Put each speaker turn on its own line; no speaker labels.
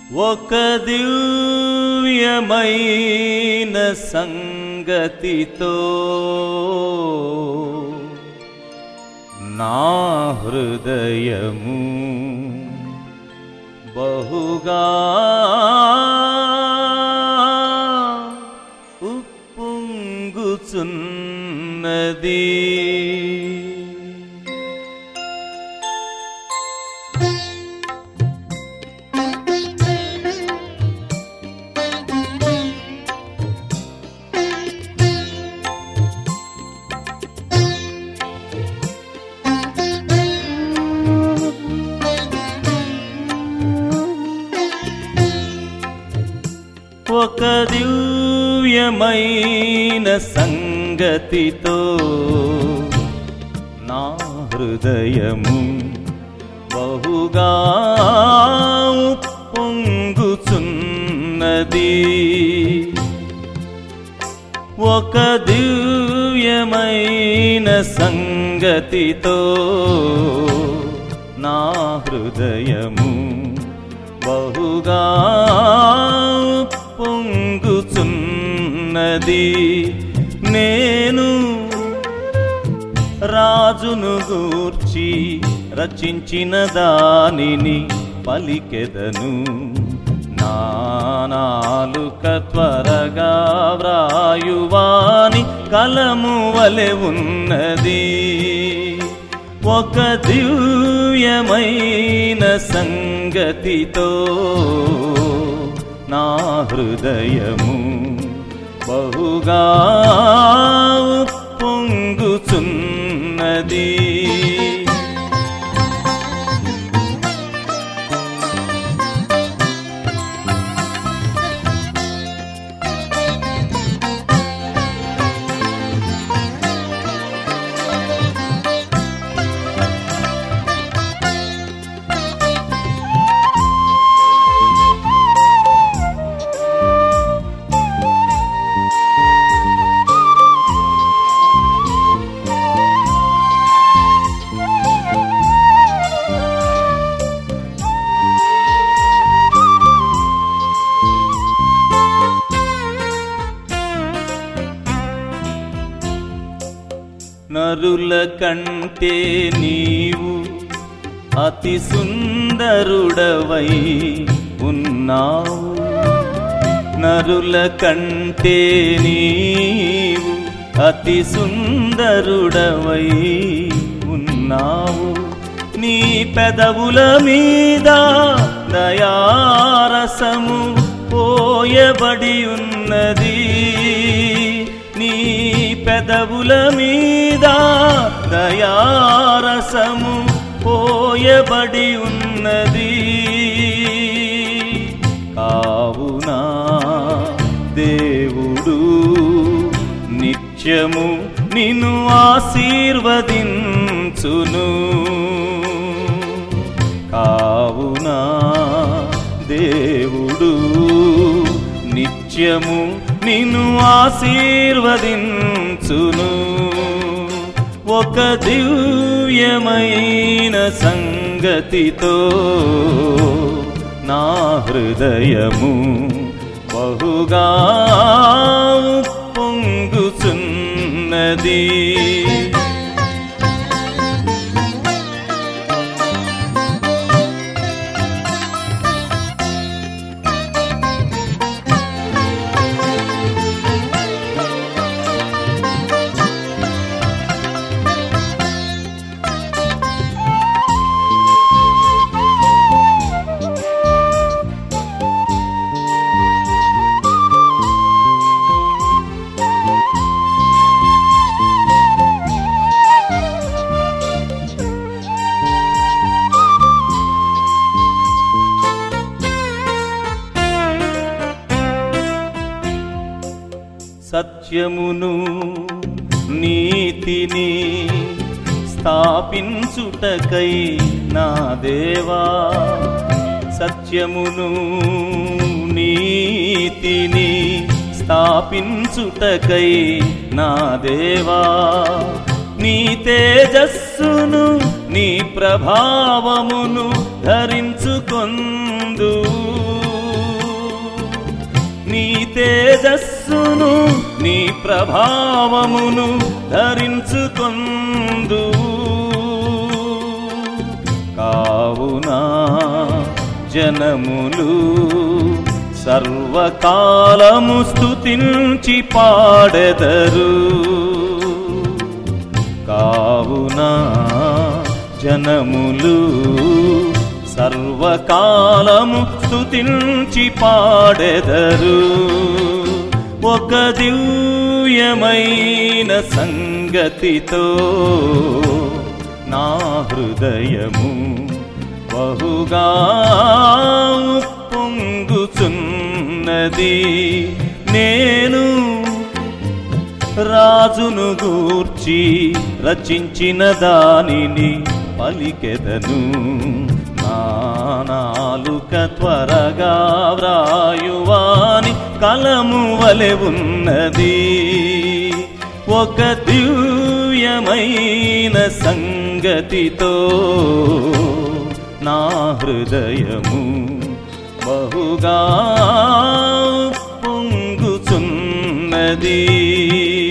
ఒక దివ్యమైన సంగతితో నా హృదయము బహుగా ఉప్పొంగుచున్నది ఒక దివ్యమైన సంగతితో నా హృదయము బహుగా పొంగుచున్నది ఒక దివ్యమైన సంగతితో నా హృదయము బహుగా పొంగుచున్నది నేను రాజును గూర్చి రచించిన దానిని పలికెదను నానాలుక త్వరగా వ్రాయువాని కలము వలె ఉన్నది ఒక దివ్యమైన సంగతితో నా హృదయము బహుగా పొంగుచున్నది నరుల కంటే నీవు అతి సుందరుడవై ఉన్నావు నరుల కంటే నీవు అతి సుందరుడవై ఉన్నావు నీ పెదవుల మీద దయారసము పోయబడి ఉన్నది నీ పెదవుల మీద దయారసము పోయబడి ఉన్నది కావునా దేవుడు నిత్యము నిన్ను ఆశీర్వదించును కావునా దేవుడు నిత్యము నిన్ను ఆశీర్వదించును ఒక దివ్యమైన సంగతితో నా హృదయము బహుగా పొంగుచున్నది సత్యమును నీతిని స్థాపించుటకై నా దేవా సత్యమును నీతిని స్థాపించుటకై నా దేవా నీ తేజస్సును నీ ప్రభావమును ధరించుకొందు ప్రభావమును ధరించుకొందు కావున జనములు సర్వకాలము స్తుతించి పాడెదరు కావున జనములు సర్వకాలము స్తుతించి పాడెదరు ఒక దివ్యమైన సంగతితో నా హృదయము బహుగా పొంగుచున్నది నేను రాజును గూర్చి రచించిన దానిని పలికెదను నా నాలుక త్వరగా వ్రాయువాని కలము వలె ఉన్నది ఒక దివ్యమైన సంగతితో నా హృదయము బహుగా పొంగుచున్నది